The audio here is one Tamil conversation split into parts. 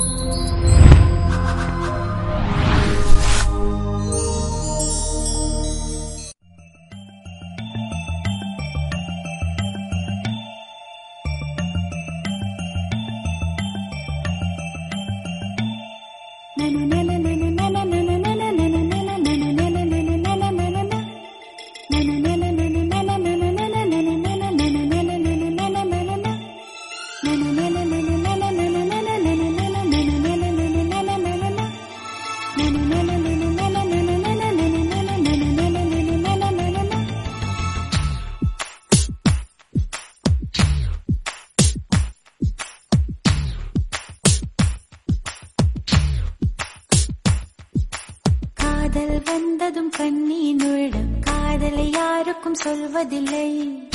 காதல் வந்ததும் கண்ணீர் உள்ளம் காதலை யாருக்கும் சொல்வதில்லை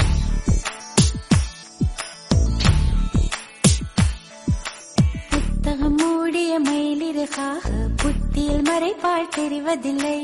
புத்தகம் மூடிய மயிலிறகாக புத்தியில் மறைப்பால் தெரிவதில்லை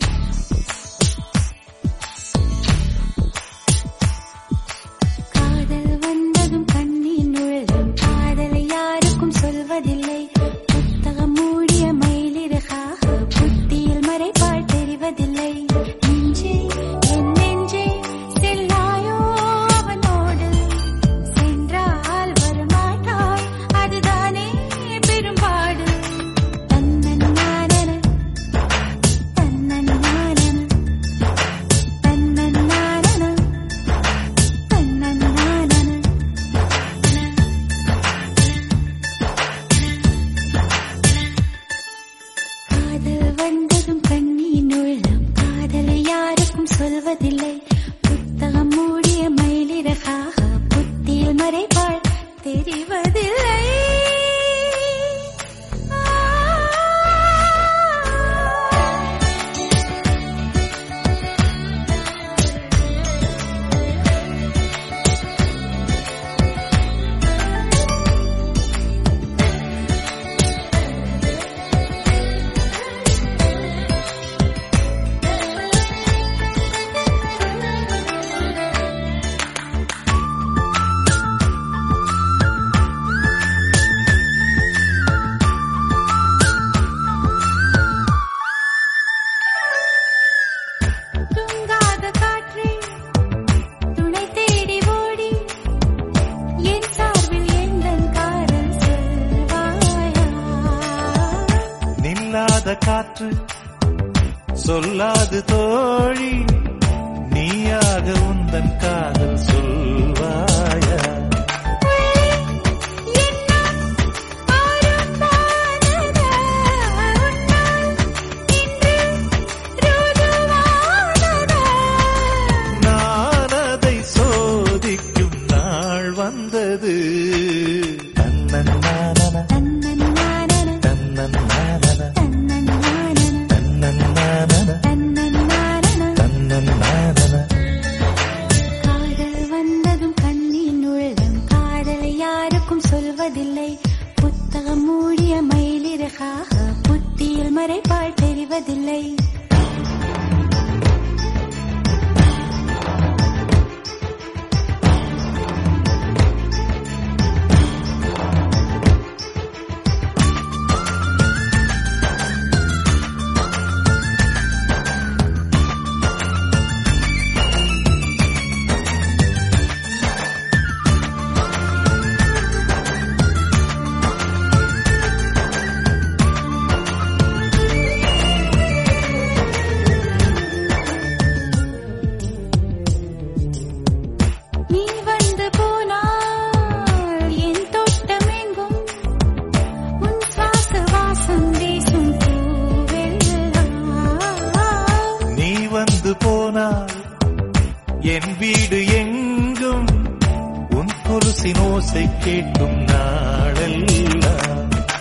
காதல் வந்ததும் கண்ணீர் உள்ளம் காதலை யாருக்கும் சொல்வதில்லை புத்தகம் மூடிய மயிலிறகாக புத்தியில் மறைப்பால் தெரிவதில்லை நெஞ்சே என் நெஞ்சே செல்லாயோ அவனோடு சென்றால் வரமாட்டாய் அதுதானே பெரும்பாடு தன்னன்னானன தன்னன்னானன தன்னன்னானன தன்னன்னானன காதல் வந்ததும் கண்ணீர் உள்ளம் காதலை யாருக்கும் சொல்வதில்லை புத்தகம் மூடிய மயிலிறகாக புத்தியில் மறைப்பாள் தெரிவதில்லை தூங்காத காற்றே துணை தேடி ஓடி என் சார்பில் எந்தன் காதல் சொல்வாயா நில்லாத காற்று சொல்லாது தோழி நீயாக உந்தன் காதல் சொல்வாயா நான் அதை சோதிக்கும் நாள் வந்தது தன்னன்னானன, தன்னன்னானன, தன்னன்னானன, தன்னன்னானன. காதல் வந்ததும் கண்ணின் உள்ளம் காதலை யாருக்கும் சொல்வதில்லை புத்தகம் மூடிய மயிலிறகாக புத்தியில் மறைப்பால் தெரிவதில்லை நீ வந்து போனால் என் தோட்டமெங்கும் உன் சுவாச வாசம் வீசும் பூவெல்லாம் நீ வந்து போனால் என் வீடு எங்கும் உன் கொலுசின் ஓசை கேட்கும் நாளெல்லாம்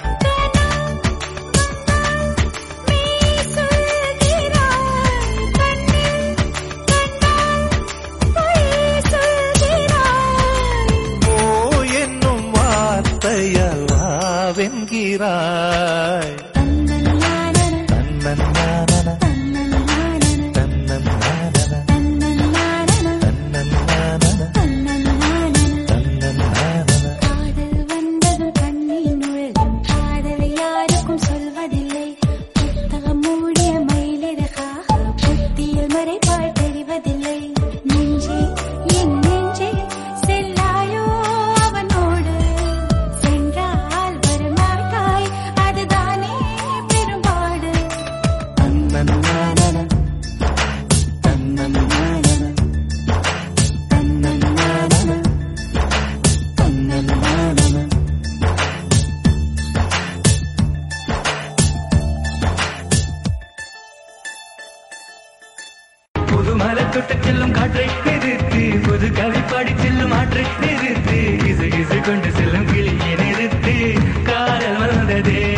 நீ சொல்கிறாய் கண்ணில் கண்டால் பொய் சொல்கிறாய் ஓ என்னும் வார்த்தையால் வாவென்கிறாய் தன்னன்னானன தன்னன்னானன, தன்னன்னானன தன்னன்னானன, தன்னன்னானன தன்னன்னானன, தன்னன்னானன தன்னன்னானன. காதல் வந்ததும் கண்ணின் உள்ளம் காதலை புது மலை தொட்டு செல்லும் காற்றை நிறுத்து புது கவி பாடி செல்லும் ஆற்றை நிறுத்து இசை இசை கொண்டு செல்லும் கிளியை நிறுத்து காதல் வந்ததே